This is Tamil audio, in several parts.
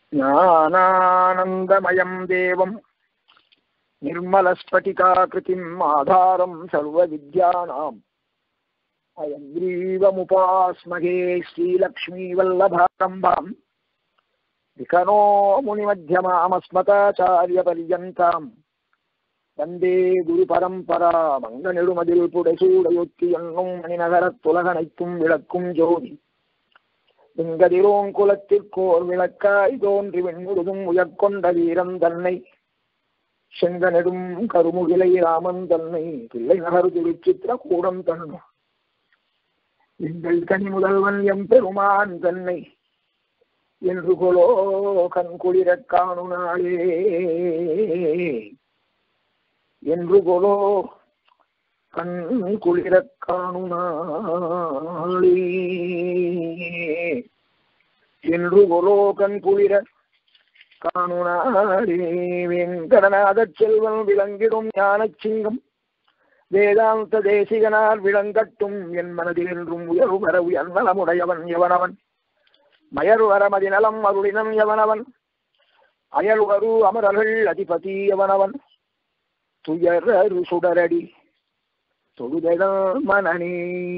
ज्ञानानन्दमयम् देवम् निर्मलस्फटिकाकृतिम् आधारम् सर्वविद्यानाम् अयग्रीवमुपास्महे श्रीलक्ष्मीवल्लभारम्भाम् विकनो मुनिमध्यमामस्मताचार्यपर्यन्ताम् வந்தே குரு பரம்பரா மங்க நெடுமதில் புடைசூடையொத்தி என்னும் மணிநகரத்துலகனைத்தும் விளக்கும் ஜோதி வெங்கதிரோங்குலத்திற்கோர் விளக்காய் தோன்றி வெண்முழுதும் உயர்கொண்ட வீரம் தன்னை செங்கனெடும் கருமுகிலை ராமன் தன்னை பிள்ளை நகர் திருச்சித்திர கூடம் தன்னை எங்கள் கனி முதல்வன் எம் பெருமான் தன்னை என்று கொலோ கண் குளிரக் காணு நாளே என்று கொலோ கண் குளிரக் காணு நாளே என்று கொலோ கண் குளிர காணுனாரே வெங்கடநாத செல்வன் விளங்கிடும் ஞானச் சிங்கம் வேதாந்த தேசிகனால் விளங்கட்டும் என் மனதில் என்றும் உயர்வு வர உயர்நலமுடையவன் எவனவன் மயர் வரமதி நலம் அருளினம் எவனவன் அயல்வரு அமரர்கள் அதிபதி எவனவன் துயரரு சுடரடி தொழுதல் மனநே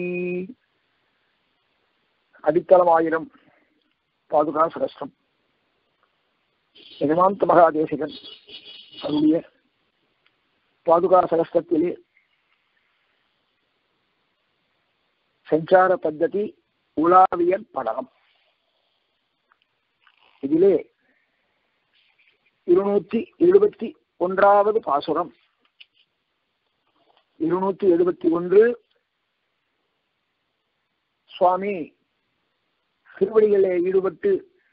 அடித்தளம் ஆயிரம் பாதுகா சிரஷ்டம் எஜமாந்த மகாதேசிகன் அவருடைய பாதுகா சகஸ்தத்திலே சஞ்சார பத்ததி உலாவியல் படலம் இதிலே இருநூற்றி எழுபத்தி ஒன்றாவது பாசுரம் இருநூற்றி எழுபத்தி ஒன்று சுவாமி திருவடிகளே ஈடுபட்டு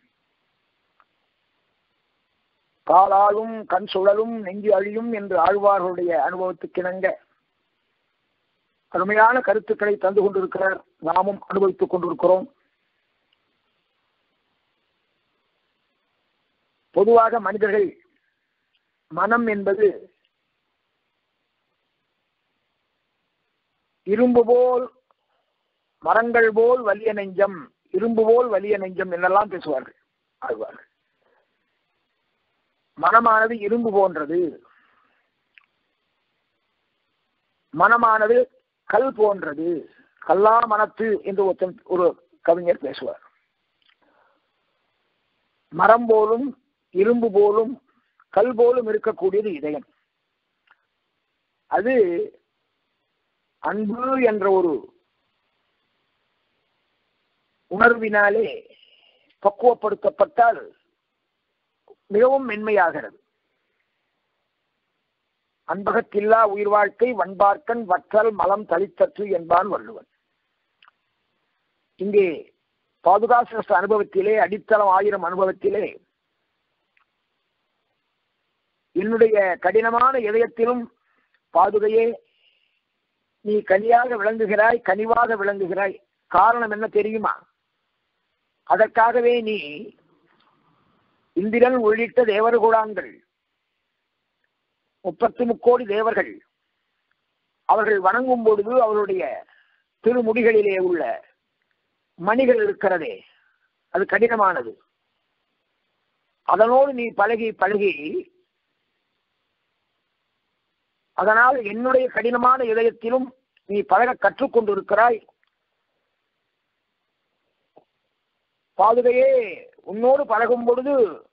காலாலும் கண் சுழலும் நெஞ்சு அழியும் என்று ஆழ்வார்களுடைய அனுபவத்துக்கிணங்க அருமையான கருத்துக்களை தந்து கொண்டிருக்கிறார் நாமும் அனுபவித்துக் கொண்டிருக்கிறோம் பொதுவாக மனிதர்கள் மனம் என்பது இரும்பு போல் மரங்கள் போல் வலிய நெஞ்சம் இரும்பு போல் வலிய நெஞ்சம் என்னெல்லாம் பேசுவார்கள் ஆழ்வார்கள் மனமானது இரும்பு போன்றது மனமானது கல் போன்றது கல்லா மனத்து என்று ஒருத்தன் ஒரு கவிஞர் பேசுவார் மரம் போலும் இரும்பு போலும் கல் போலும் இருக்கக்கூடியது இதயம் அது அன்பு என்ற ஒரு உணர்வினாலே பக்குவப்படுத்தப்பட்டால் மிகவும் மென்மையாகிறது அன்பகத்தில்லா உயிர் வாழ்க்கை வன்பார்க்கன் வற்றல் மலம் தளித்தற்று என்பான் வள்ளுவன் இங்கே பாதுகாச அனுபவத்திலே அடித்தளம் ஆயிரம் அனுபவத்திலே என்னுடைய கடினமான இதயத்திலும் பாதுகையே நீ கனியாக விளங்குகிறாய் கனிவாக விளங்குகிறாய் காரணம் என்ன தெரியுமா அதற்காகவே நீ இந்திரன் உள்ளிட்ட தேவர்குடாங்கள் முப்பத்தி முக்கோடி தேவர்கள் அவர்கள் வணங்கும் பொழுது அவருடைய திருமுடிகளிலே உள்ள மணிகள் இருக்கிறதே அது கடினமானது அதனோடு நீ பழகி பழகி அதனால் என்னுடைய கடினமான இதயத்திலும் நீ பழக கற்றுக்கொண்டிருக்கிறாய் பாதுகையே உன்னோடு பழகும் பொழுது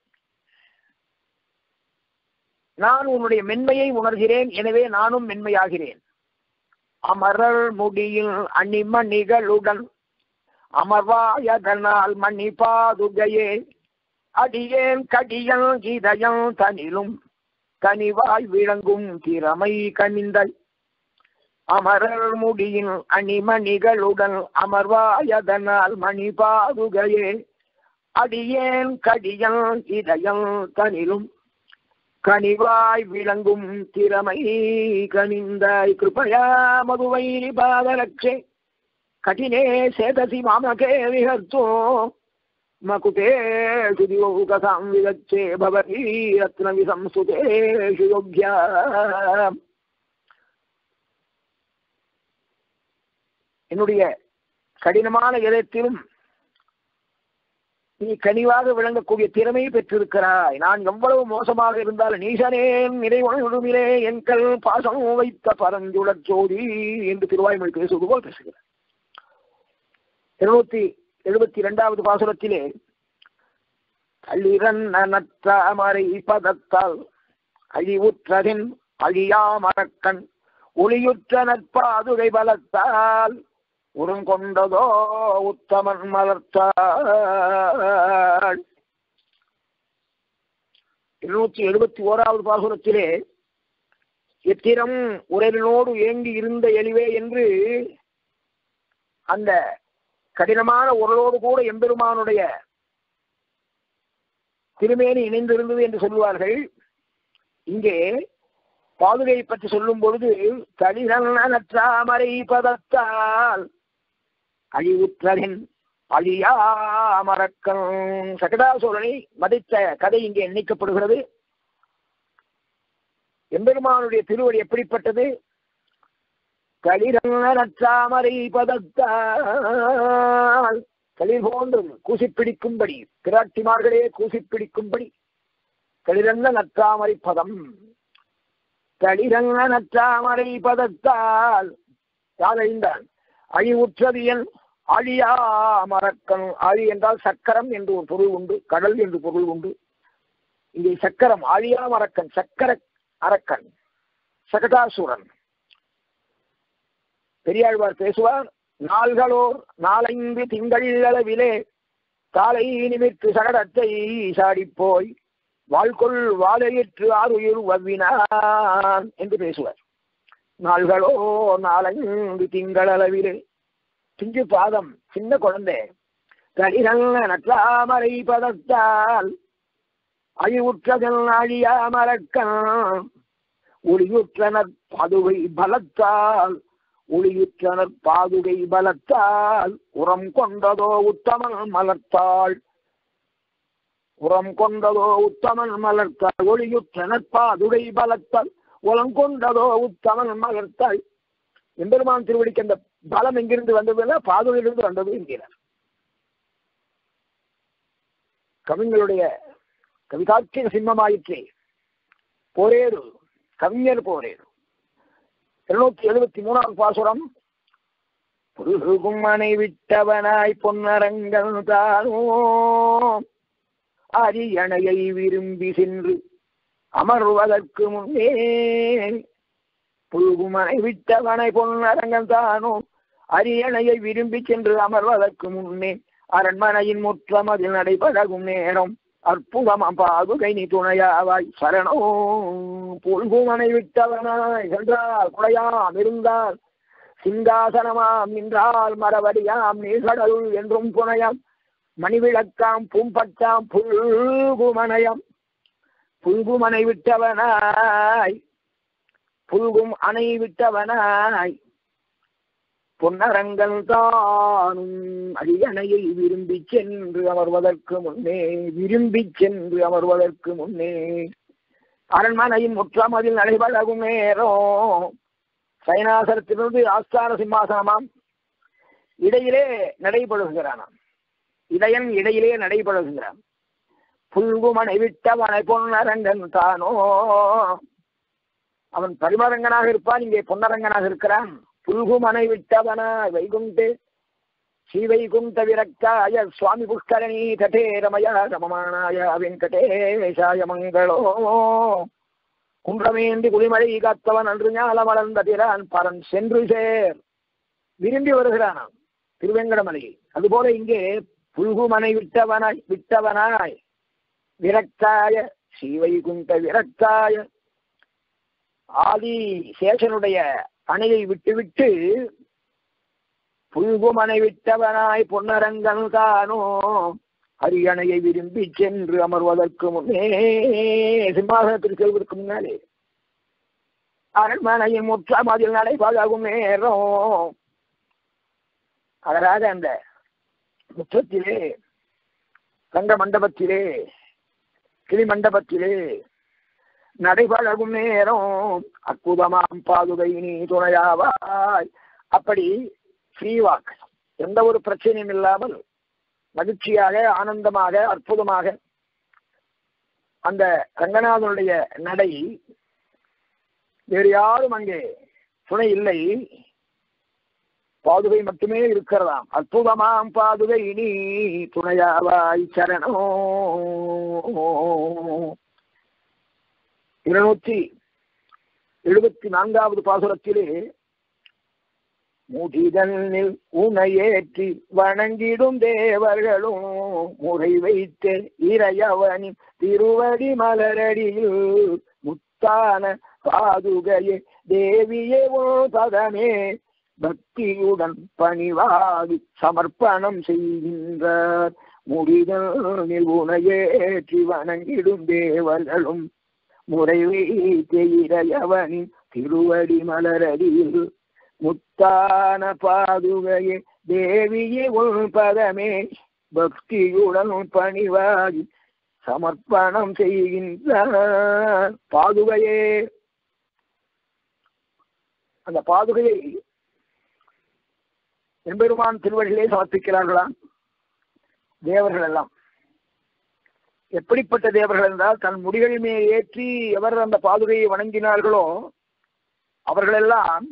நான் உன்னுடைய மென்மையை உணர்கிறேன் எனவே நானும் மென்மையாகிறேன் அமரர் முடியில் அணிமணிகளுடன் அமர்வாயதனால் மணி பாதுகையே அடியேன் கடியல் இதயம் தனிலும் கனிவாய் விளங்கும் திறமை கனிந்தாய் அமரர் முடியின் அணிமணிகளுடன் அமர்வாயதனால் மணி பாதுகையே அடியேன் கடியல் இதயம் தனிலும் கனிவாய் விளங்கும் திறமை கனிந்தாய் கிருபயா மதுவைரி பாதலக்ஷே கடினே சேதசி மாமகே விஹர்த்தோ மகுதேஷு திவௌகசாம் விதச்சே பவதி ரத்ன விசம்சுதேஷு யோக்யா என்னுடைய கடினமான இதயத்திலும் நீ கனிவாக விளங்கக்கூடிய திறமையை பெற்றிருக்கிறாய் நான் எவ்வளவு மோசமாக இருந்தாலும் நீசனேன் நிறைவன் விடுமிலே என்கள் பாசம் வைத்த பரஞ்சுடற் ஜோதி என்று திருவாய்மொழி பேசுவது போல் பேசுகிறார் இருநூத்தி எழுபத்தி இரண்டாவது பாசுரத்திலே கள்ளிரன்னற்றாமரை பதத்தால் அழிவுற்றதின் அழியாமரக்கண் ஒளியுற்ற நற்பாதுகை பலத்தால் உருங்கொண்டதோ உத்தமன் மலர்த்தாள் இருநூற்றி எழுபத்தி ஓராவது பாசுரத்திலே எத்திரம் உரையினோடு ஏங்கி இருந்த எளிவே என்று அந்த கடினமான உரலோடு கூட எம்பெருமானுடைய திருமேனி இணைந்திருந்தது என்று சொல்லுவார்கள் இங்கே பாதுகை பற்றி சொல்லும் பொழுது தளிரமரை பதத்தால் அழிவுற்றதின் அழியாமரக்கம் சகடாசோழனை மதித்த கதை இங்கே நினைக்கப்படுகிறது எம்பெருமானுடைய திருவடி எப்படிப்பட்டது களிரமரை பதத்தால் களிர் போன்றது கூசிப்பிடிக்கும்படி பிராட்டிமார்களே கூசிப்பிடிக்கும்படி களிரந்த நற்றாமரை பதம் களிரங்க நற்றாமரை பதத்தால் யாழைந்தான் அழிவுற்றது என் அழியா மரக்கன் அழி என்றால் சக்கரம் என்று ஒரு பொருள் உண்டு கடல் என்று பொருள் உண்டு இங்கே சக்கரம் அழியா மரக்கன் சக்கர அரக்கன் சகடாசுரன் பெரியாழ்வார் பேசுவார் நாள்களோர் நாலைந்து திங்கள் அளவிலே காலை நிமித்து சகடத்தை சாடிப்போய் வாழ்கொள் வாழையிற்று ஆறுயிர் வவ்வினான் என்று பேசுவார் நாள்களோ நாலஞ்சு திங்கள் அளவிலே சிஞ்சு பாதம் சின்ன குழந்தை கடிதல்ல நற்றாமரை பதத்தால் அழிவுற்றதன் அழியாமரக்கான் ஒளியுற்றனர் பதுவை பலத்தால் ஒளியுற்றனர் பாதுகை பலத்தால் உரம் கொண்டதோ உத்தமன் மலர்த்தாள் உரம் கொண்டதோ உத்தமன் மலர்த்தாள் ஒளியுற்றனர் பாதுகை பலத்தால் உரம் கொண்டதோ உத்தமன் மலர்த்தாள் எம்பெருமான் திருவடிக்கு அந்த பலம் எங்கிருந்து வந்ததுன்னா பாதுகையிலிருந்து வந்தது என்கிறார் கவிஞருடைய கவிதாட்சிய சிம்மமாயிற்றே போரேடு கவிஞர் போரேடு இருநூத்தி எழுபத்தி மூணாவது பாசுரம் புருகும் மனை விட்டவனாய் பொன்னரங்கன் தானோ அரியணையை விரும்பி சென்று அமர்வதற்கு முன்னே புழுகுமனை விட்டவனை பொன்னரங்கன் தானோ அரியணையை விரும்பி சென்று அமர்வதற்கு முன்னே அரண்மனையின் முற்றம் அதில் நடைபழகும் நேரம் அற்புதமாம் பாதுகை நீ துணையாவாய் சரணோ புல்குமனை விட்டவனாய் சென்றால் குடையாம் இருந்தால் சிங்காசனமாம் நின்றால் மரவடியாம் நீர்கடல் என்றும் புனையாம் மணிவிளக்காம் பூம்பட்டாம் புல்குமனையம் புல்குமனை விட்டவனாய் புல்கும் அணை விட்டவனாய் பொன்னரங்கல் தானும் அரியணையை விரும்பி சென்று அமர்வதற்கு முன்னே விரும்பி சென்று அமர்வதற்கு முன்னே அரண்மனையின் முற்றம் அதில் நடைபழகும் நேரம் சைனாசனத்திலிருந்து ஆஸ்தான சிம்மாசனமாம் இடையிலே நடைபெறுகிறானாம் இடையன் இடையிலே நடைபெறுகிறான் புல்குமனை விட்டவனை பொன்னரங்கன் தானோ அவன் பரிமரங்கனாக இருப்பான் இங்கே பொன்னரங்கனாக இருக்கிறான் புல்குமனை விட்டவன வைகுண்டே ஸ்ரீவைகுண்ட விரக்தாய சுவாமி புஷ்கரணி தட்டே ரமய ரமமானாய வெங்கடேஷாய மங்களோ குன்றமேந்தி குளிமழை காத்தவன் அன்று ஞால மலர்ந்த பிறான் பரன் சென்று சேர் விரும்பி வருகிறானாம் திருவேங்கடமலையில் அதுபோல இங்கே புல்குமனை விட்டவனாய் விட்டவனாய் விரக்தாய ஸ்ரீவைகுண்ட விரக்தாய ஆதி சேஷனுடைய அணையை விட்டுவிட்டு புல்குமனை விட்டவனாய் பொன்னரங்கன் தானோ அரியணையை விரும்பி சென்று அமர்வதற்கு முன்னே சிம்மாசனத்தில் செல்வதற்கு முன்னாலே அரண்மனையின் முற்றம் அதில் நடைபழகும் நேரம் அதனாக அந்த முற்றத்திலே ரங்க மண்டபத்திலே கிளி மண்டபத்திலே நடைபழகும் நேரம் அற்புதமாம் பாதுகை நீ துணையாவாய் அப்படி ஃப்ரீவாக் எந்த ஒரு பிரச்சனையும் இல்லாமல் மகிழ்ச்சியாக ஆனந்தமாக அற்புதமாக அந்த ரங்கநாதனுடைய நடை வேறு யாரும் அங்கே துணை இல்லை பாதுகை மட்டுமே இருக்கிறதாம் அற்புதமாம் பாதுகை நீ துணையாவாய் சரணோ இருநூற்றி எழுபத்தி நான்காவது பாசுரத்திலே முடிதனில் உனையேற்றி வணங்கிடும் தேவர்களும் முறை வைத்து இறையவனின் திருவடி மலரடியில் முத்தான பாதுகையே தேவியே ஓ பதமே பக்தியுடன் பணிவாதி சமர்ப்பணம் செய்கின்றார் முடிதனில் உனையேற்றி வணங்கிடும் தேவர்களும் முறை வைத்து இறையவனின் திருவடி மலரடியில் முத்தான பாதுகையே தேவியே உன் பதமே பக்தியுடன் பணிவாகி சமர்ப்பணம் செய்கின்றார் பாதுகையே அந்த பாதுகையை எம்பெருமான் திருவடியிலே சமர்ப்பிக்கிறார்களா தேவர்கள் எல்லாம் எப்படிப்பட்ட தேவர்கள் என்றால் தன் முடிகள் மேல் ஏற்றி எவர் அந்த பாதுகையை வணங்கினார்களோ அவர்களெல்லாம்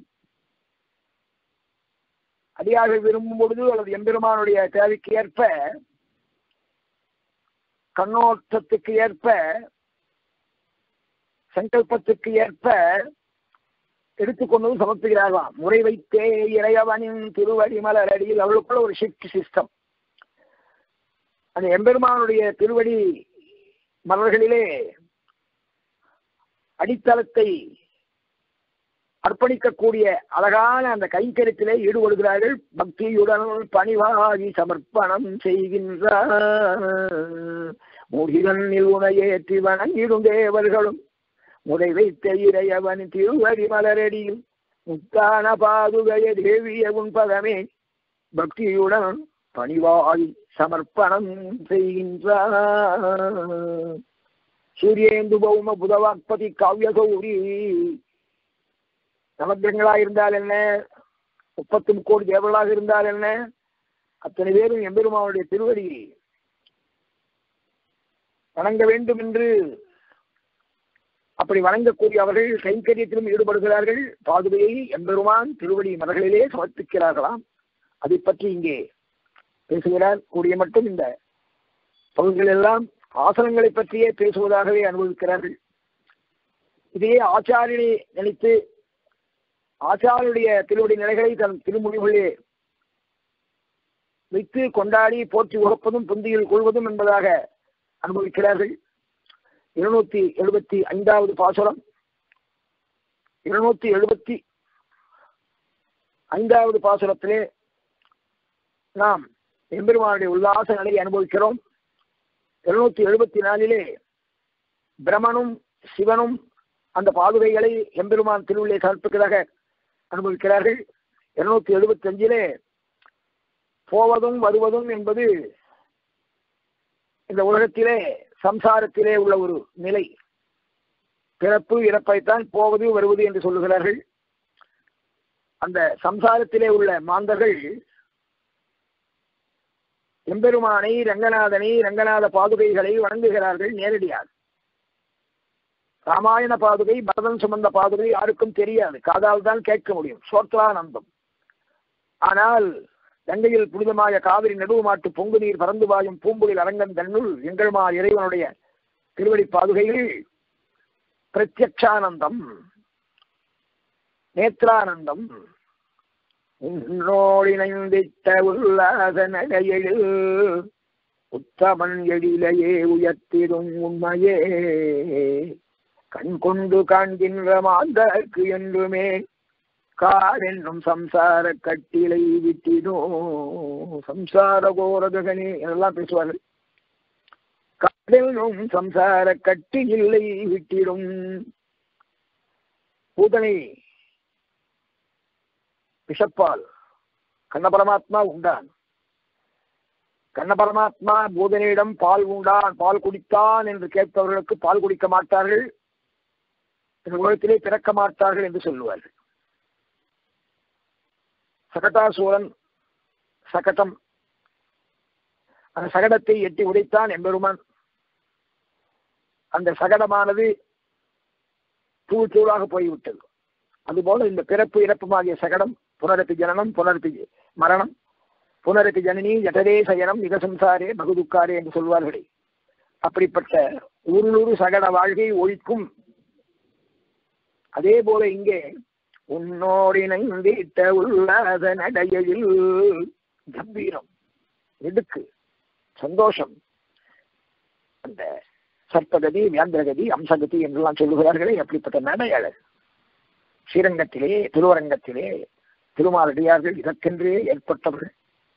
அடியார்கள் விரும்பும் பொழுது அல்லது எம்பெருமானுடைய தேவைக்கு ஏற்ப கண்ணோட்டத்துக்கு ஏற்ப சங்கல்பத்துக்கு ஏற்ப எடுத்துக்கொண்டு சமர்ப்பிக்கிறார்களாம் முறை வைத்தே இறையவனின் திருவடி மலரடியில் அவளுக்குள்ள ஒரு ஷிஃப்ட் சிஸ்டம் அந்த எம்பெருமானுடைய திருவடி மலர்களிலே அடித்தளத்தை அர்ப்பணிக்கக்கூடிய அழகான அந்த கைக்கருத்திலே ஈடுபடுகிறார்கள் பக்தியுடன் பணிவாகி சமர்ப்பணம் செய்கின்றார் முடிதன்னில் உனையேற்றி வணங்கிடும் தேவர்களும் முறை வைத்த இறையவன் திருவடி மலரடியில் முத்தான பாதுகைய தேவிய உன் பதமே பக்தியுடன் பணிவாகி சமர்ப்பணம் செய்கின்றார் சூரியேந்து பௌம புதவாக்பதி காவிய கௌரி நவகிரகங்களா இருந்தால் என்ன முப்பத்தி முக்கோடி தேவர்களாக இருந்தால் என்ன அத்தனை பேரும் எம்பெருமானுடைய திருவடி வணங்க வேண்டும் என்று அப்படி வணங்கக்கூடிய அவர்கள் கைங்கரியத்திலும் ஈடுபடுகிறார்கள் பாதுகையை எம்பெருமான் திருவடி மலர்களிலே சமர்ப்பிக்கிறார்களாம் அதை பற்றி இங்கே பேசுகிறார் கூடிய மட்டும் இந்த பகுதிகள் எல்லாம் ஆசனங்களை பற்றியே பேசுவதாகவே அனுபவிக்கிறார்கள் இதையே ஆச்சாரியனை நினைத்து ஆச்சாரியனுடைய திருவடி நிலைகளை தன் திருமொழிகளிலே வைத்து கொண்டாடி போற்றி உகப்பதும் புந்தியில் கொள்வதும் என்பதாக அனுபவிக்கிறார்கள் இருநூத்தி எழுபத்தி ஐந்தாவது பாசுரம் இருநூத்தி எழுபத்தி ஐந்தாவது பாசுரத்திலே நாம் எம்பெருமானுடைய உல்லாச நிலையை அனுபவிக்கிறோம் இருநூத்தி எழுபத்தி நாலிலே பிரமனும் சிவனும் அந்த பாதுகைகளை எம்பெருமான் திருவிழை சமர்ப்பிக்கிறதாக அனுபவிக்கிறார்கள் இருநூத்தி எழுபத்தி அஞ்சிலே போவதும் வருவதும் என்பது இந்த உலகத்திலே சம்சாரத்திலே உள்ள ஒரு நிலை பிறப்பு இறப்பைத்தான் போவது வருவது என்று சொல்லுகிறார்கள் அந்த சம்சாரத்திலே உள்ள மாந்தர்கள் எம்பெருமானை ரங்கநாதனை ரங்கநாத பாதுகைகளை வணங்குகிறார்கள் நேரடியாக ராமாயண பாதுகை பரதன் சுமந்த பாதுகை யாருக்கும் தெரியாது காதால் தான் கேட்க முடியும் சோத்ரானந்தம் ஆனால் கங்கையில் புனிதമായ காவிரி நடுவு மாட்டு பொங்கு நீர் பறந்து பாயும் பூம்புகில் அரங்கன் தன்னுள் எங்கள் மா இறைவனுடைய திருவடி பாதுகைகள் பிரத்யக்ஷானந்தம் நேத்ரானந்தம் உன்னோடிணைந்திட்ட உல்லாச நகையில் உத்தமன் எழிலையே உயர்த்திடும் உண்மையே கண் கொண்டு காண்கின்ற மாந்தர்க்கு என்றுமே கார் என்னும் சம்சார கட்டிலை விட்டினோ சம்சார கோரகனே எல்லாம் பேசுவார்கள் காதலும் சம்சார கட்டி இல்லை விட்டிடும் பூதனை விஷப்பால் கண்ண பரமாத்மா உண்டான் கண்ண பரமாத்மா பூதனிடம் பால் உண்டான் பால் குடித்தான் என்று கேட்பவர்களுக்கு பால் குடிக்க மாட்டார்கள் இந்த உலகத்திலே பிறக்க மாட்டார்கள் என்று சொல்லுவார்கள் சகட்டாசூரன் சகட்டம் அந்த சகடத்தை எட்டி உடைத்தான் எம்பெருமான் அந்த சகடமானது தூள் தூளாக போய்விட்டது அதுபோல இந்த பிறப்பு இறப்புமாகிய சகடம் புனரப்பி ஜனனம் புனரப்பி மரணம் புனரப்பி ஜனனி ஜடரே சயனம் மிகசம்சாரே பகுதுக்காரே என்று சொல்வார்களே அப்படிப்பட்ட உருளுரு சகட வாழ்கை ஒழிக்கும் அதே போல இங்கே உன்னோடிணைந்திட்ட உல்லாத நடையில் கம்பீரம் எடுக்கு சந்தோஷம் அந்த சர்ப்பகதி வியாந்திரகதி அம்சகதி என்றெல்லாம் சொல்லுகிறார்களே அப்படிப்பட்ட நடை அழகு ஸ்ரீரங்கத்திலே திருவரங்கத்திலே திருமாலடியார்கள் இதற்கென்றே ஏற்பட்டவர்கள்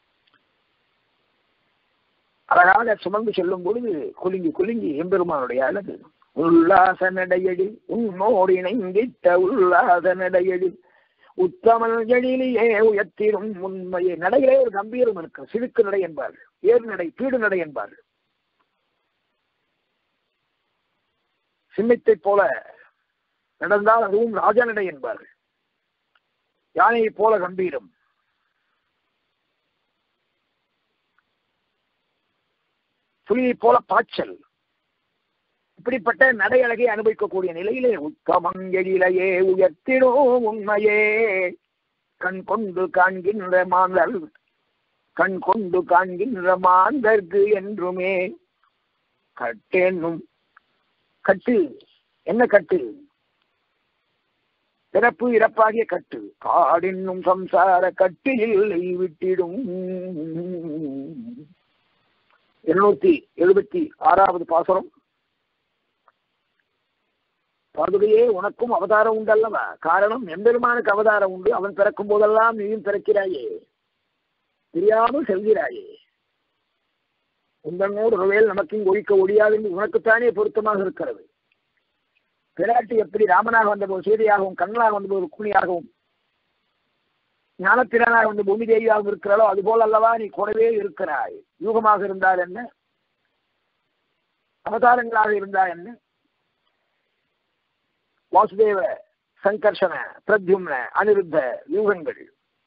அழகாக சுமந்து செல்லும் பொழுது குலுங்கி குலுங்கி எம்பெருமானுடைய அழகு உல்லாச நடையடி உன்னோடு இணைந்திட்ட உல்லாச நடையடி உத்தமல் எழிலியே உயர்த்திரும் உண்மையே நடையிலே ஒரு கம்பீரம் இருக்கு சிறுக்கு நடை என்பார்கள் ஏறு நடை பீடு நடை என்பார்கள் சிம்மத்தை போல நடந்தால் அதுவும் ராஜா நடை என்பார்கள் யானையை போல கம்பீரம் புலியை போல பாய்ச்சல் இப்படிப்பட்ட நடையழகை அனுபவிக்கக்கூடிய நிலையிலே உத்தமங்கெழிலையே உயர்த்திடோ உண்மையே கண் கொண்டு காண்கின்ற மாந்தர் கண் கொண்டு காண்கின்ற மாந்தர்க்கு என்றுமே கட்டென்னும் கட்டு என்ன கட்டு பிறப்பு இறப்பாகிய கட்டு காடென்னும் சம்சார கட்டில் விட்டிடும் இருநூத்தி எழுபத்தி ஆறாவது பாசுரம் பாதுகையே உனக்கும் அவதாரம் உண்டு அல்லவா காரணம் எம்பெருமானுக்கு அவதாரம் உண்டு அவன் பிறக்கும் போதெல்லாம் நீயும் பிறக்கிறாயே தெரியாமல் செல்கிறாயே உந்தனோடு ஒருவேள் நமக்கும் ஒழிக்க ஒழியாது என்று உனக்குத்தானே பொருத்தமாக இருக்கிறது பிராட்டி எப்படி ராமனாக வந்தபோது சீதையாகவும் கண்ணனாக வந்தபோது குணியாகவும் ஞானத்திறனாக வந்து பூமி தேவியாகவும் இருக்கிறாளோ அதுபோல் அல்லவா நீ கூடவே இருக்கிறாய் யூகமாக இருந்தால் என்ன அவதாரங்களாக இருந்தால் என்ன வாசுதேவ சங்கர்ஷன பிரத்யும்ன அனிருத்த யூகங்கள்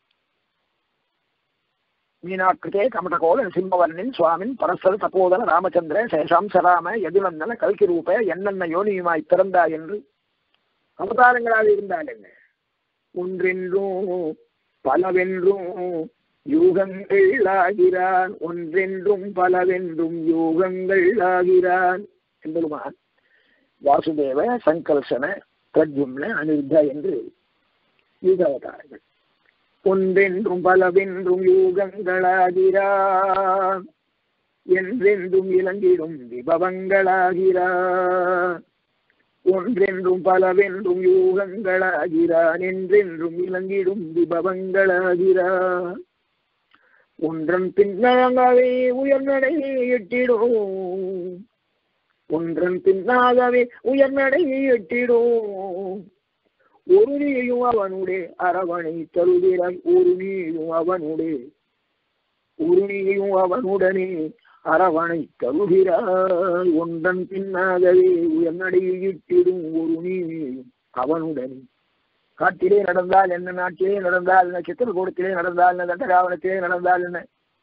மீனாக்கிருதே கமடகோல சிம்மவர்ணின் சுவாமின் பரஸ்பர தப்போதன ராமச்சந்திர சேஷாம் சராம எதுநந்தன கல்கி ரூப என்னென்ன யோனியுமாய் பிறந்தாய் என்று அவதாரங்களாக இருந்தால் என்ன ஒன்றென்றும் பலவென்றும் யூகங்கள் ஆகிறான் ஒன்றென்றும் பலவென்றும் யூகங்கள் ஆகிறான் என்பதுமான் வாசுதேவ சங்கல்சன பிரத்யும்ன அனிருத்த என்று யூக அவதாரங்கள் ஒன்றென்றும் பலவென்றும் யூகங்களாகிறான் என்றென்றும் இளங்கிடும் விபவங்களாகிறான் ஒன்றென்றும் பலவென்றும் யூகங்களாகிறான் என்றென்றும் இளங்கிடும் விபவங்களாகிறான் ஒன்றன் பின்னழங்கவே உயர்நடை எட்டிடும் ஒன்றன் பின்னாகவே உயர்நடை எட்டிடும் ஒரு நீயும் அவனுடைய அரவணை தருகிறாய் ஒரு நீயும் அவனுடைய ஒரு நீயும் அவனுடனே அரவணை தருகிறாய் ஒன்றன் பின்னாகவே உயர்நடையிட்டிடும் ஒரு நீயும் அவனுடனே காட்டிலே நடந்தால் என்ன நாட்டிலே நடந்தால் என்ன சித்திரகூடத்திலே நடந்தால் என்ன தண்டராவணத்திலே நடந்தால் என்ன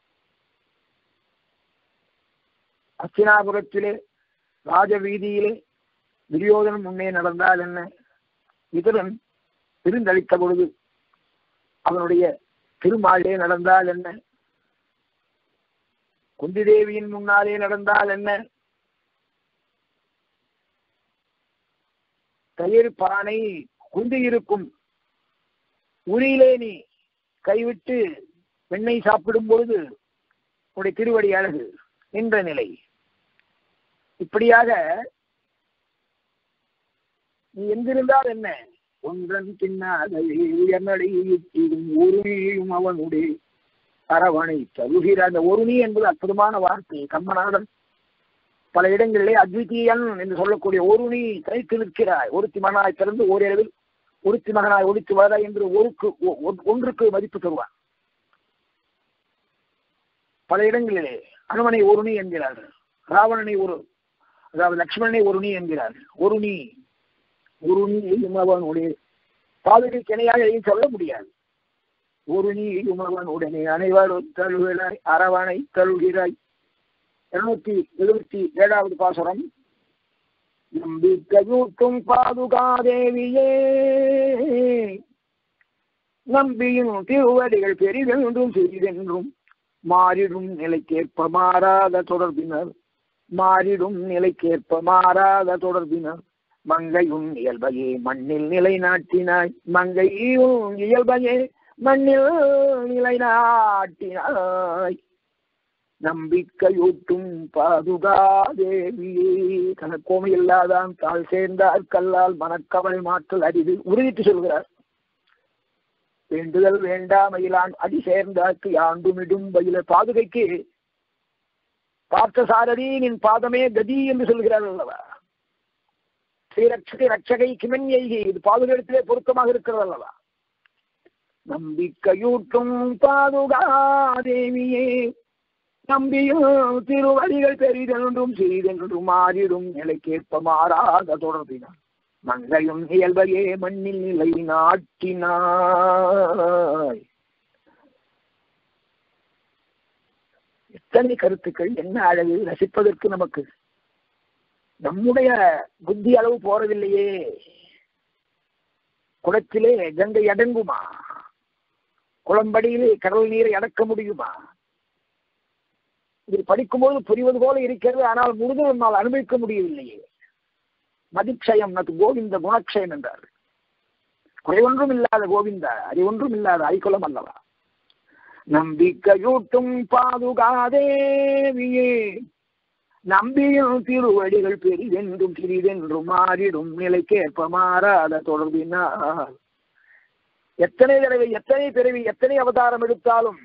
அச்சினாபுரத்திலே ராஜவீதியிலே துரியோதனம் முன்னே நடந்தால் என்ன விதுரன் விருந்தளித்த பொழுது அவனுடைய திருமாலே நடந்தால் என்ன குந்தி தேவியின் முன்னாலே நடந்தால் என்ன தயிர் பானை குந்தி இருக்கும் உரியிலே நீ கைவிட்டு வெண்ணெய் சாப்பிடும் பொழுது உடைய திருவடி அழகு நின்ற நிலை இப்படியாக நீ எங்கிருந்தால் என்ன ஒன்றன் பின்னாகவே உயர்நடையிட்டிடும் ஒருணியும் அவனுடைய அரவணை தருகிற அந்த ஒருணி என்பது அற்புதமான வார்த்தை கம்மநாதன் பல இடங்களிலே அத்விதீயன் என்று சொல்லக்கூடிய ஒருணி தனித்து நிற்கிறாய் ஒருத்தி மகனாய் பிறந்து ஓரிரவில் ஒருத்தி மகனாய் ஒழித்து வர என்று ஒருக்கு ஒன்றுக்கு மதிப்பு தருவான் பல இடங்களிலே அனுமனை ஒருணி என்கிறார்கள் ராவணனை ஒரு அதாவது லக்ஷ்மணனை ஒருணி என்கிறார்கள் ஒருணி ஒருணியும் அவனுடைய பாதுகை கிணையாக எதையும் சொல்ல முடியாது ஒரு நீயும் அவனுடனே அனைவரும் தழுகிறாய் அரவணை தழுகிறாய் இருநூத்தி எழுபத்தி ஏழாவது பாசுரம் நம்பிக்கையூட்டும் பாதுகாதேவியே நம்பியும் திருவடிகள் பெரிதென்றும் சிறிதென்றும் மாறிடும் நிலைக்கேற்ப மாறாத தொடர்பினர் மாறிடும் நிலைக்கேற்ப மாறாத தொடர்பினர் மங்கையும் இயல்பையே மண்ணில் நிலைநாட்டினாய் மங்கையும் இயல்பையே மண்ணில் நிலைநாட்டினாய் நம்பிக்கையூட்டும் பாதுகாதேவியே கணக்கோமை இல்லாதான் தாழ் சேர்ந்தார் கல்லால் மனக்கவலை மாற்றல் அரிது உறுதிட்டு சொல்கிறார் வேண்டுதல் வேண்டாமையிலான் அடி சேர்ந்தாக்கு ஆண்டுமிடும் பயில பாதுகைக்கு பார்த்த சாரதி நின் பாதமே கதி என்று சொல்கிறார் அல்லவா ஸ்ரீரட்சகை ரட்சகை கிமன்யைகி இது பாதுகாத்திலே பொருத்தமாக இருக்கிறது அல்லவா நம்பிக்கையூட்டும் பாதுகாதேவியே நம்பியும் திருவடிகள் பெரிதென்றும் சிறிதென்றும் மாறிடும் நிலைக்கேற்ப மாறாத தொடர்பினார் மங்கையும் இயல்பையே மண்ணில் நிலை நாட்டினாய் எத்தனை கருத்துக்கள் என்ன அழகு ரசிப்பதற்கு நமக்கு நம்முடைய புத்தி அளவு போறதில்லையே குளத்திலே கங்கை அடங்குமா குளம்படியிலே கடல் நீரை அடக்க முடியுமா இது படிக்கும்போது புரிவது போல இருக்கிறது ஆனால் முழுதும் நம்மால் அனுபவிக்க முடியவில்லையே மதிக்ஷயம் நது கோவிந்த குணக்ஷயம் என்றார் குறைவொன்றும் இல்லாத கோவிந்தா அறிவொன்றும் இல்லாத ஐக்குலம் அல்லவா நம்பிக்கையூட்டும் பாதுகாதேவியே நம்பியும் திருவடிகள் பெரிதென்றும் சிறிதென்றும் மாறிடும் நிலைக்கேற்ப மாறாத தொடர்பினால் எத்தனை தடவை எத்தனை பிறவி எத்தனை அவதாரம் எடுத்தாலும்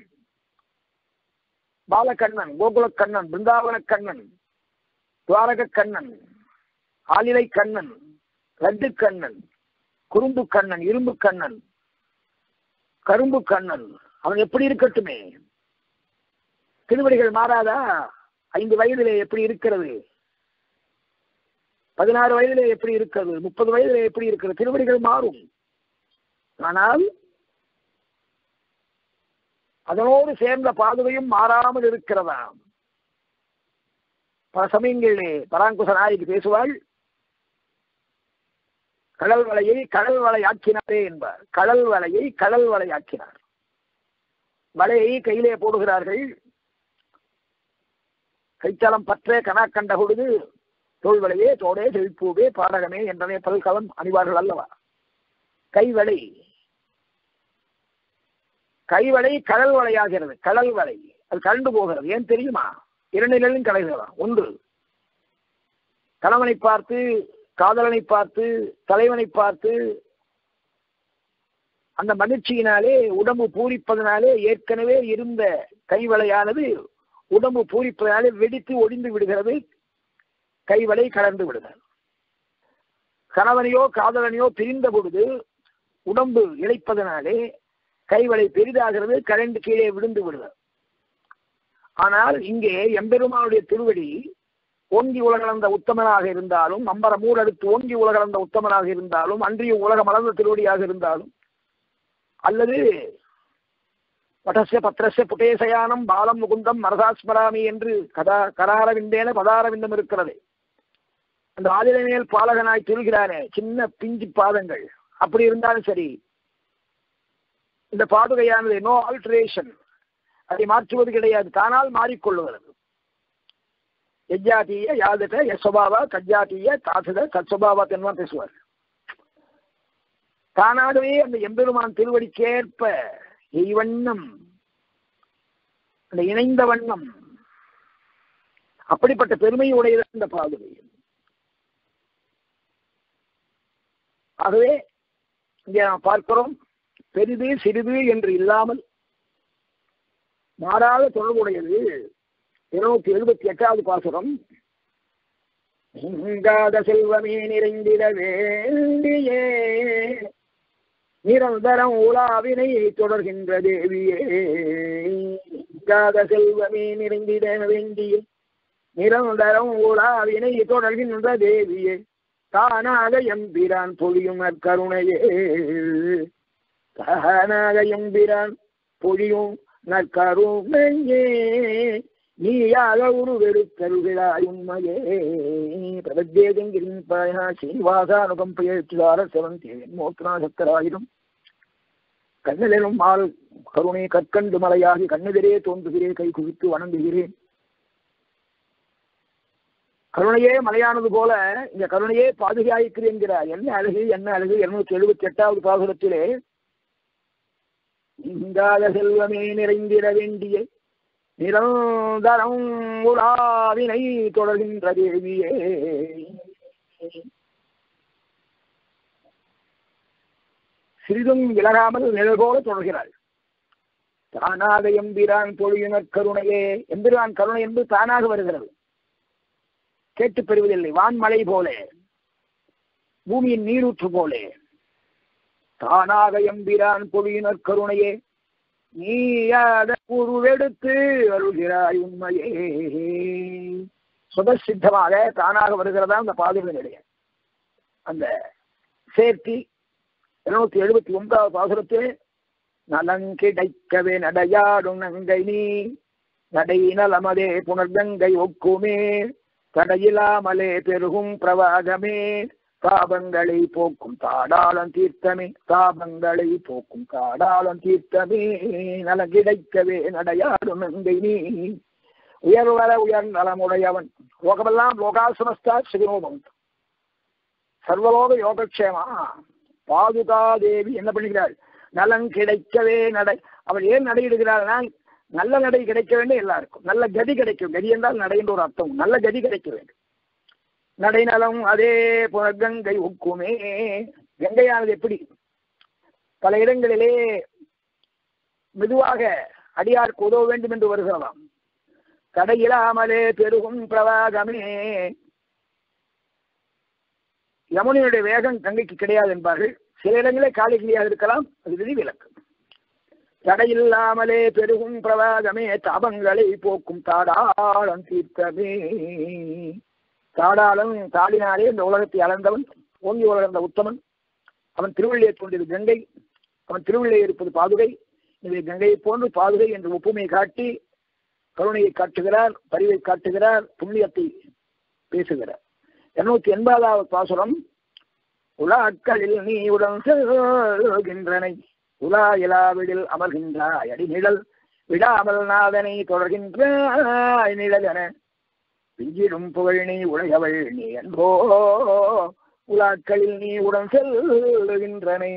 பாலகண்ணன் கோகுலக்கண்ணன் பிருந்தாவன கண்ணன் துவாரக கண்ணன் ஆலிலை கண்ணன் லட்டு கண்ணன் குறும்பு கண்ணன் இரும்பு கண்ணன் கரும்பு கண்ணன் அவன் எப்படி இருக்கட்டுமே திருவடிகள் மாறாதா ஐந்து வயதிலே எப்படி இருக்கிறது பதினாறு வயதிலே எப்படி இருக்கிறது முப்பது வயதிலே எப்படி இருக்கிறது திருவடிகள் மாறும் ஆனால் அதனோடு சேர்ந்த பாதுகையும் மாறாமல் இருக்கிறதா பல சமயங்களிலே பராங்குச நாயகி பேசுவாள் கடல் வலையை கடல் வலை ஆக்கினாரே என்பார் கடல் வலையை கடல் வலை ஆக்கினார் வலையை கையிலே போடுகிறார்கள் கைத்தளம் பற்ற கனா கண்ட பொழுது தோல்வலையே தோடே செழிப்பூவே பாடகமே என்றனே பல்கலம் அணிவார்கள் அல்லவா கைவலை கைவலை கடல் வலையாகிறது கடல் வலை அது கலண்டு போகிறது ஏன் தெரியுமா இரண்டு நிலையிலும் கலைகிறதாம் ஒன்று கணவனை பார்த்து காதலனை பார்த்து தலைவனை பார்த்து அந்த மகிழ்ச்சியினாலே உடம்பு பூரிப்பதனாலே ஏற்கனவே இருந்த கைவளையானது உடம்பு பூரிப்பதனாலே வெடித்து ஒடிந்து விடுகிறது கைவளை கலந்து விடுகிறது கணவனையோ காதலனையோ பிரிந்த பொழுது உடம்பு இழைப்பதனாலே கைவளை பெரிதாகிறது கரண்டு கீழே விழுந்து விடுகிறது ஆனால் இங்கே எம்பெருமானுடைய திருவடி ஓங்கி உலகளந்த உத்தமனாக இருந்தாலும் அம்பர மூடடுத்து ஓங்கி உலகளந்த உத்தமனாக இருந்தாலும் அன்றிய உலக மலர்ந்த திருவடியாக இருந்தாலும் அல்லது பட்டசிய பத்திரசிய புட்டேசயானம் பாலம் முகுந்தம் மரதாஸ்மராமி என்று கதா கராரவிந்தேன பதாரவிந்தம் இருக்கிறது அந்த ஆதிலை மேல் பாலகனாய் திருகிறானே சின்ன பிஞ்சு பாதங்கள் அப்படி இருந்தாலும் சரி இந்த பாதுகையானது நோ ஆல்ட்ரேஷன் அதை மாற்றுவது கிடையாது தானால் மாறிக்கொள்ளுகிறது எஜ்ஜாத்தீய யாதட்ட யஸ்வபாவா கஜ்ஜாத்தீய தாசத சத்ஸ்வபாவா தென்வா பேசுவார் தானாகவே அந்த எம்பெருமான் திருவடிக்கேற்ப எய்வண்ணம் அந்த இணைந்த வண்ணம் அப்படிப்பட்ட பெருமை உடையது இந்த பாதுகை ஆகவே இங்கே நாம் பார்க்கிறோம் பெரிது சிறிது என்று இல்லாமல் மாறாத தொடர்புடையது இருநூத்தி எழுபத்தி எட்டாவது பாசுரம் நீங்காத செல்வமே நிறைந்திட வேண்டியே நிரந்தரம் உலாவினை தொடர்கின்ற தேவியே நீங்காத செல்வமே நிறைந்திட வேண்டிய நிரந்தரம் உலாவினை தொடர்கின்ற தேவியே தானாக எம்பிரான் பொழியும் நற்கருணையே தானாக எம்பிரான் பொழியும் நற்கருணையே நீயாக உருவெடுத்தருகிறாய் உண்மையே பிரபத்தேதங்கிரின் பாயா சீனிவாசானுகம்பெயர்த்துதார செவந்தி மோத்னா சக்கராயிரம் கண்ணிலும் மால் கருணை கற்கண்டு மலையாகி கண்ணெதிரே தோன்றுகிறேன் கை குவித்து வணங்குகிறேன் கருணையே மலையானது போல இந்த கருணையே பாதுகாக்கிறேன் என்கிறார் என்ன அழகு என்ன அழகு இருநூத்தி எழுபத்தி எட்டாவது பாசுரத்திலே இங்காத செல்வமே நிறைந்திட வேண்டிய நிரந்தரம் உலாவினை தொடர்கின்ற தேவியே சிறிதும் விலகாமல் நிழல் போல தொடர்கிறாள் தானாக எம்பிரான் பொழியினர் கருணையே எம்பிரான் கருணை என்று தானாக வருகிறது கேட்டு பெறுவதில்லை வான்மலை போல பூமியின் நீரூற்று போலே தானாக எம்பிரான் பொழியினர் கருணையே நீயாத உருவெடுத்து அருள்கிறாய் உண்மையே சுதசித்தமாக தானாக வருகிறதா அந்த பாதுகாப்பு நிலைய அந்த சேர்த்தி இருநூத்தி எழுபத்தி ஒன்பதாவது பாசுரத்தில் நலங்கிடைக்கவே நடையாடும் நங்கை நீ நடை நலமதே புனர்கங்கை ஒக்குமே தடையிலாமலே பெருகும் பிரவாகமே தாபங்களை போக்கும் தாடாளம் தீர்த்தமே தாபங்களை போக்கும் தாடாளம் தீர்த்தமே நல கிடைக்கவே நடையாடும் நங்கை நீ உயர்வர உயர் நலமுடையவன் லோகமெல்லாம் லோகாசமஸ்தா சிவனோபம் சர்வலோக யோகக்ஷேமா பாதுகா தேவி என்ன பண்ணுகிறாள் நலன் கிடைக்கவே நடை அவள் ஏன் நடையிடுகிறாள்னா நல்ல நடை கிடைக்க வேண்டும் எல்லாருக்கும் நல்ல கதி கிடைக்கும் கதி என்றால் நடை என்று ஒரு அர்த்தம் நல்ல கதி கிடைக்க வேண்டும் நடைநலம் அதே போல கங்கை ஒக்குமே கங்கையானது எப்படி பல இடங்களிலே மெதுவாக அடியாருக்கு உதவ வேண்டும் என்று வருகிறதாம் தடையிலாமலே பெருகும் பிரவாகமே யமுனையுடைய வேகம் கங்கைக்கு கிடையாது என்பார்கள் சில இடங்களே காலிகளியாக இருக்கலாம் அது விதிவிலக்கு தடையில்லாமலே பெருகும் பிரவாகமே தாபங்களை போக்கும் தாடாளம் தீர்த்தமே தாடாளம் தாடினாலே இந்த உலகத்தை அளந்தவன் ஓங்கி உலகந்த உத்தமன் அவன் திருவள்ளியை கொண்டது கங்கை அவன் திருவள்ளியை இருப்பது பாதுகை இதை கங்கையை போன்று பாதுகை என்று ஒப்புமை காட்டி கருணையை காட்டுகிறார் பரிவை காட்டுகிறார் புண்ணியத்தை பேசுகிறார் இருநூத்தி எண்பதாவது பாசுரம் உலாக்களில் நீ உடன் செல்கின்றனை உலா இலாவிடில் அமர்கின்றாய் அடி நிழல் விடாமல் நாதனை தொடர்கின்றாய் நிழல் என பிஞ்சிடும் புகழ் நீ உலகவள் நீ என்போ உலாக்களில் நீ உடன் செல்கின்றனை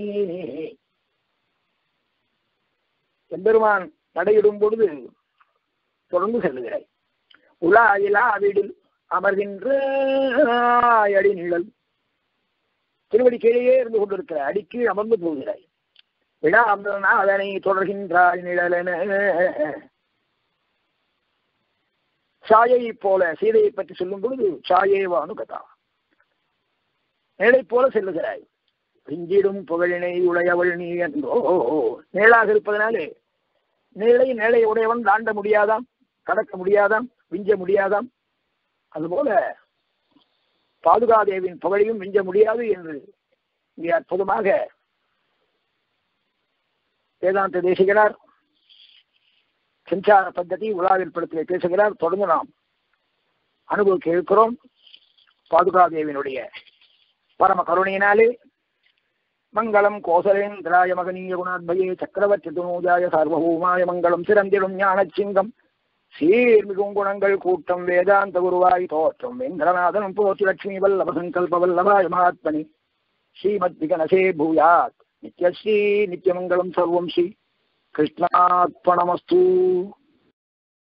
எம்பெருமான் நடையிடும் பொழுது தொடர்ந்து செல்லுகிறாய் உலா இலாவிடில் அமர்கின்ற அடி நிழல் திருவடி கீழே இருந்து கொண்டிருக்கிற அடிக்கு அமர்ந்து போகிறாய் விடாமல் அதனை தொடர்கின்றாய் நிழலென சாயை போல சீதையை பற்றி சொல்லும் பொழுது சாயேவானு கதா நேளை போல செல்லுகிறாய் பிஞ்சிடும் புகழினை உடையவள் நீ என்றோ நேளாக இருப்பதனாலே நேளை நேளை உடையவன் தாண்ட முடியாதாம் கடக்க முடியாதாம் விஞ்ச முடியாதாம் அதுபோல பாதுகாதேவின் புகழையும் மிஞ்ச முடியாது என்று இங்கே அற்புதமாக வேதாந்த தேசிகனார் சஞ்சார பద్ధதி உலாவில் படத்திலே பேசுகிறார் தொடர்ந்து நாம் அனுபவிக்க இருக்கிறோம் பாதுகாதேவினுடைய பரம கருணையினாலே மங்களம் கோசலேந்திராய மகனீய குணாத்பயே சக்கரவர்த்தி துணூஜாய சார்வபூமாய மங்களம் சிறந்திடும் ஞானச்சிங்கம் சீர்மிகும் குணங்கள் கூட்டம் வேதாந்த குருவாய் தோற்றம் வேந்திரநாதனும் போற்றி லட்சுமி வல்லப சங்கல்ப வல்லபாய மகாத்மனி ஸ்ரீமத் விகனசே பூயாத் நித்யஸ்ரீ நித்யமங்கலம் சர்வம் ஸ்ரீ கிருஷ்ணாத்பணமஸ்து